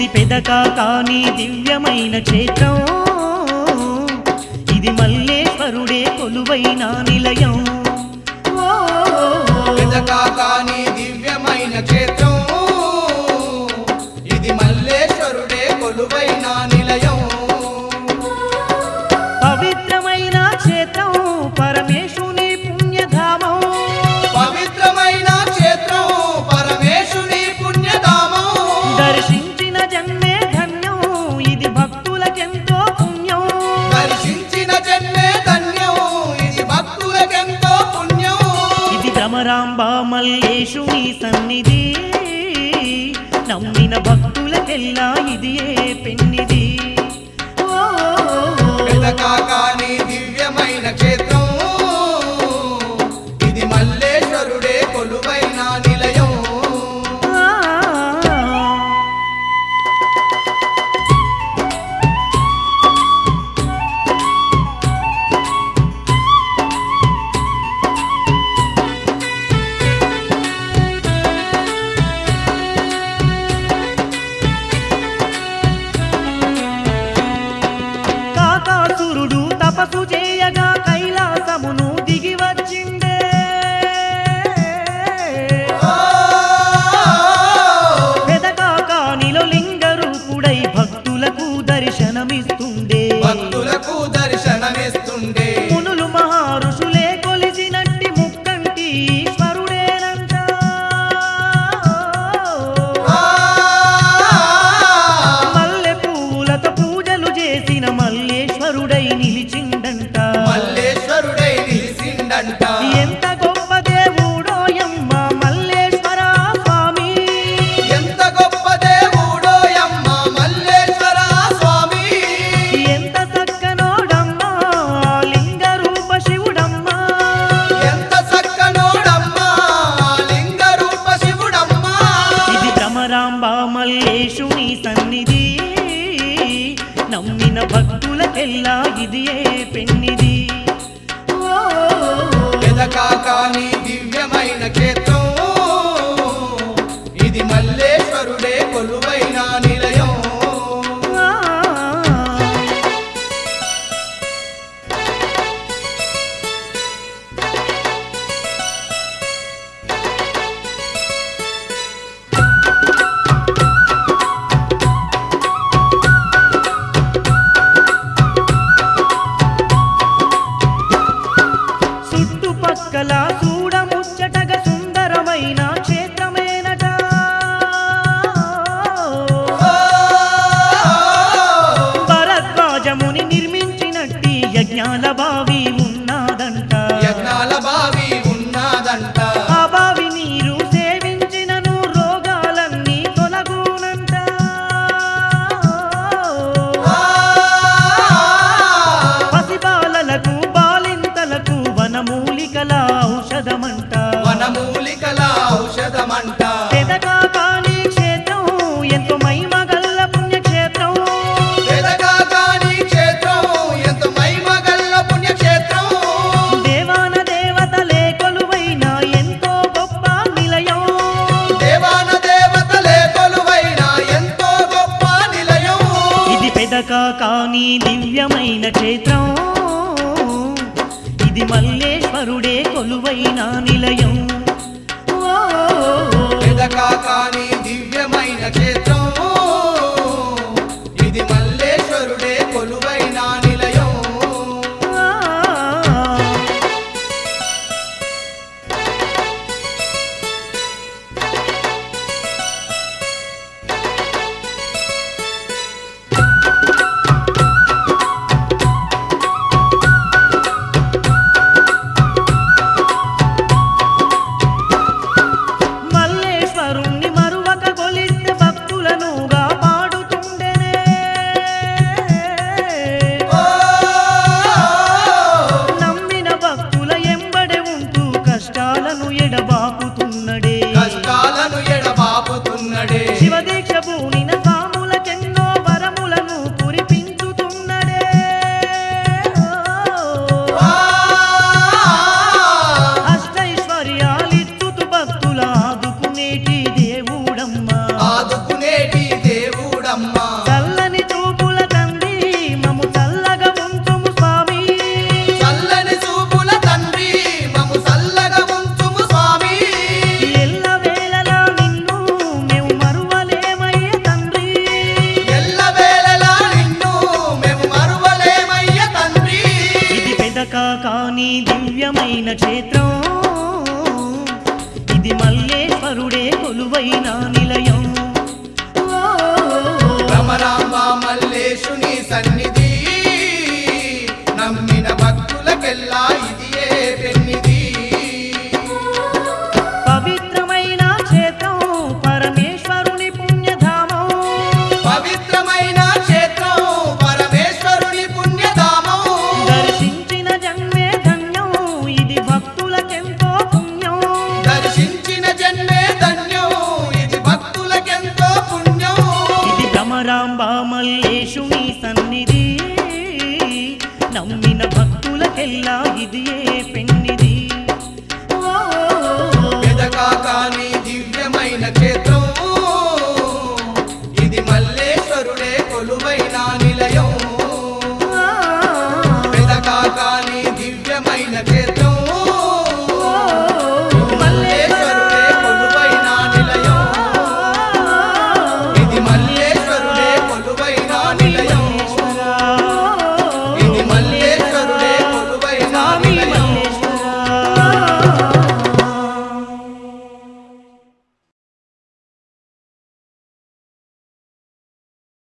పెదక కాని దివ్యమైన క్షేత్రం ఇది మల్లేశ్వరుడే కొలువైన నిలయం ఓ, వెదకా కాని దివ్యమైన క్షేత్రం ఇది మల్లేశ్వరుడే కొలువైన నిలయం పవిత్రమైన క్షేత్రం పరమేశుని పుణ్యధామం పవిత్రమైన క్షేత్రం పరమేశుని పుణ్యధామం దర్శించిన జన్మే ధన్యం ఇది భక్తులకెంతో పుణ్యం దర్శించిన జన్మే ధన్యం ఇది భక్తులకెంతో పుణ్యం ఇది భ్రమరాంబ మల్లేశుని సన్నిధి నమ్మిన భక్తులకెల్లా ఇది ఏ పెన్నిది ఓ, వెదకా కాని దివ్యమైన క్షేత్రం ఇది మల్లేశ్వరుడే కొలువైన నిలయం ఆ. కాకాసురుడు తపస్సు చేయగా కైలాసమును దిగి వచ్చిండే పెదకాకానిలో లింగ రూపుడై భక్తులకు దర్శనమిస్తుండే భక్తులకు దర్శనమిస్తుండే మునులు మహారుషులే కొలిసినట్టి ముక్కంటి ఈశ్వరుడేనంట మల్లె పువ్వులతో పూజలు చేసిన మల్లేశ్వరుడై నిలిచిండంట మల్లేశ్వరుడై నిలిసిండంట ఎంత గొప్ప దేవుడోయమ్మ మల్లేశ్వర స్వామి ఎంత గొప్ప దేవుడోయమ్మ మల్లేశ్వర స్వామి ఎంత చక్కనోడమ్మా లింగ రూప శివుడమ్మా ఎంత చక్కనోడమ్మా లింగ రూప శివుడమ్మా ఇది భ్రమరాంబ మల్లేశుని సన్నిధి నమ్మిన భక్తులకెల్లా ఇది ఏ పెన్నిది ఓ, వెదకా కాని దివ్యమైన క్షేత్రం ఇది మల్లేశ్వరుడే కొలువైన నిలయం ఆ. చుట్టుపక్కల చూడముచ్చటగా సుందరమైన క్షేత్రమేనట భరద్వాజముని నిర్మించినట్టి యజ్ఞాల బావి ఉన్నాదంట యజ్ఞాల బావి ఉన్నదంట ఆ బావి నీరు సేవించినను రోగాలన్నీ తొలగునంట పసిబాలలకు బాలింతలకు వనమూలికల ఔషధమంట వనమూలికల ఔషధమంట పెదగా కాని క్షేత్రం ఎంతో మహిమగల్ల పుణ్యక్షేత్రం వెదకా కాని క్షేత్రం ఎంత మహిమగల్ల పుణ్యక్షేత్రం దేవాన దేవతలే కొలువైన ఎంతో గొప్ప నిలయం దేవాన దేవతలే కొలువైన ఎంతో గొప్ప నిలయం ఇది పెదక కాని దివ్యమైన క్షేత్రం ఇది మల్లేశ్వరుడే కొలువైన నిలయం ఓ, వెదకా కాని దివ్యమైన క్షేత్రం ఇది మల్లేశ్వరుడే కొలువైన నిలయం ఆ. మల్లేశ్వరుణ్ణి దివ్యమైన క్షేత్రం ఇది మల్లేశ్వరుడే కొలువైన నిలయం ఓ, భ్రమరాంబ మల్లేశుని సన్నిధి నమ్మిన భక్తులకెల్లా ఇదియే పెన్నిది పవిత్రమైన క్షేత్రం పరమేశ్వరుని పుణ్యధామం పవిత్రమైన క్షేత్రం పరమేశ్వరుని పుణ్యధామం దర్శించిన జన్మే ధన్యం ఇది భక్తులకెంతో పుణ్యం దర్శించిన జన్మే ధన్యం ఇది భక్తులకెంతో పుణ్యం ఇది భ్రమరాంబ మల్లేశుని సన్నిధి నమ్మిన భక్తులకెల్లా ఇది ఏ పెన్నిది ఓ, వెదకా కాని దివ్యమైన క్షేత్రం